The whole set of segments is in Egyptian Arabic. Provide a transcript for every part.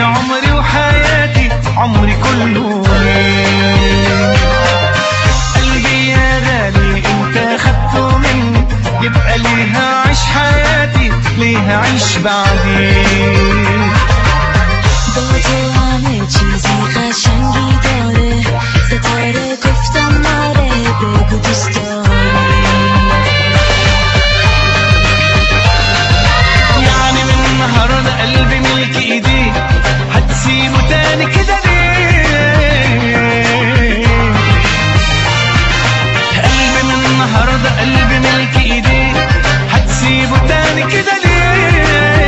عمري وحياتي عمري كله ليك قلبي يا غالي انت خدته مني يبقى ليها عيش حياتي ليها عيش بعدين با تو همه چیزی قشنگی داره ستاره گفتم آره بگو دوست داری يعني من النهارده قلبي ملك ايديك هتسيبه تاني كده ليه قلبي من النهارده قلبي ملك ايديك هتسيبه تاني كده ليه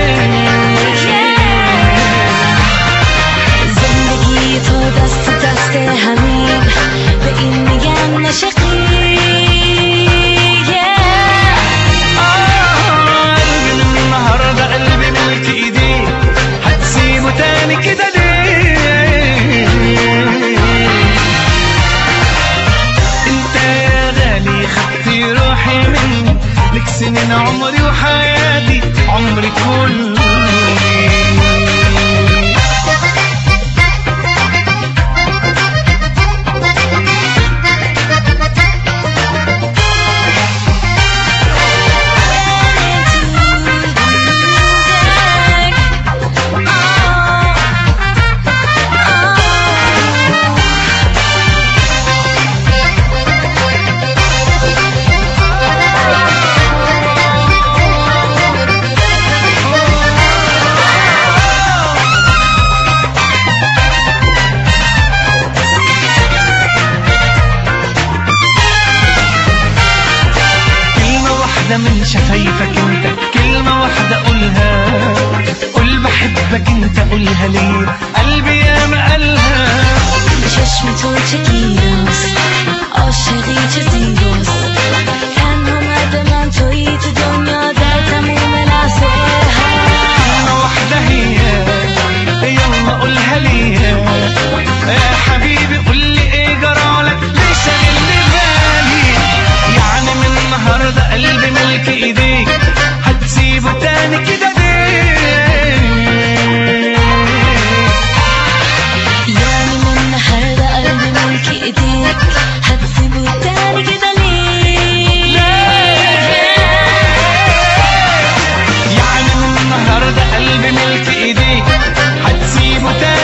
زندگی تو دست دست همین به این میگن نشقی آه، قلبي من النهارده قلبي ملك ايديك هتسيبه تاني كده ليه انت يا غالي خدتي روحي مني لك سنين عمري وحياتي عمري كله ليك. كلمة واحدة من شفايفك انت كلمة واحدة قولها قول بحبك انت قولها ليه قلبي يا ما قالها چشم تو چه گیراست عاشقی چه زیباست تنها مرد من تویی تو دنیا در تموم لحظه كلمة واحدة هي يلا قولها ليا يا حبيبي قول لي ايه جرالك ليه شاغلني بالي يعني من النهارده قلبي ملك ايديك هتسيبه تاني كده ليه يعني من النهارده قلبي ملك ايديك هتسيبه تاني كده ليه يعني من النهارده قلبي ملك ايديك هتسيبه تاني